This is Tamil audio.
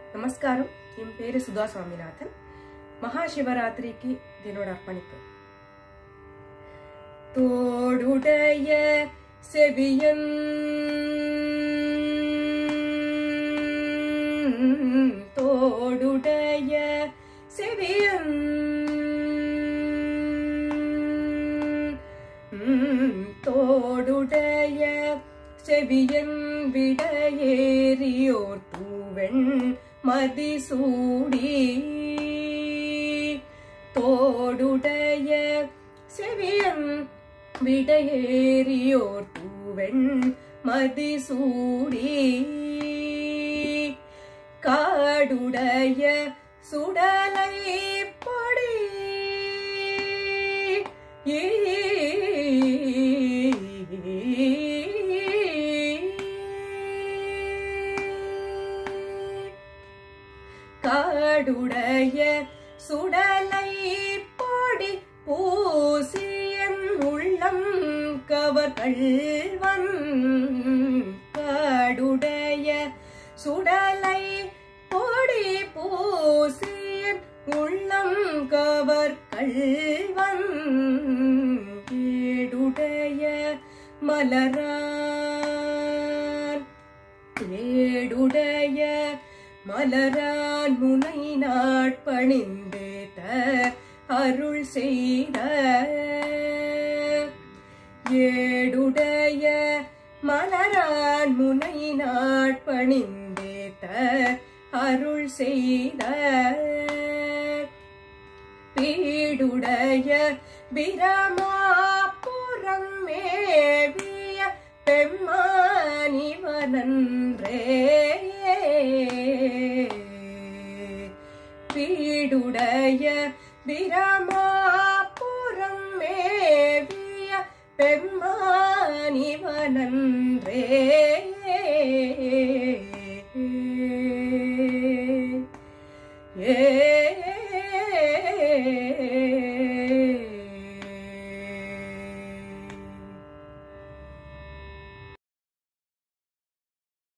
நமஸ்காரம் என் பேரு சுதா சுவாமிநாதன் மகா சிவராத்திரிக்கு இதனோட அர்ப்பணிப்பு தோடுடைய செவியன் தோடுடைய செவியன் தோடுடைய செவியன் விடையேறியோர் தூவெண் மதிசூடி தோடுடைய செவியன் விடையேறியோர் தூவெண் மதிசூடி காடுடைய சுடலை பொடி காடுடைய சுடலை பொடி பூசியன் உள்ளம் கவர்கள்வன் காடுடைய சுடலை பொடி பூசியன் உள்ளம் கவர்கள்வன் ஏடுடைய மலரான் ஏடுடைய மலரான் முனை நாட்பணிந்தேத்த அருள் செய்த ஏடுடைய மலரான் முனை நாட்பணிந்தேத்த அருள் செய்த பீடுடைய பிரமாபுரம் மேவிய பெம்மானிவனன்றே பீடுடைய பிரமாபுரம் மேவிய பெம்மானிவனன்றே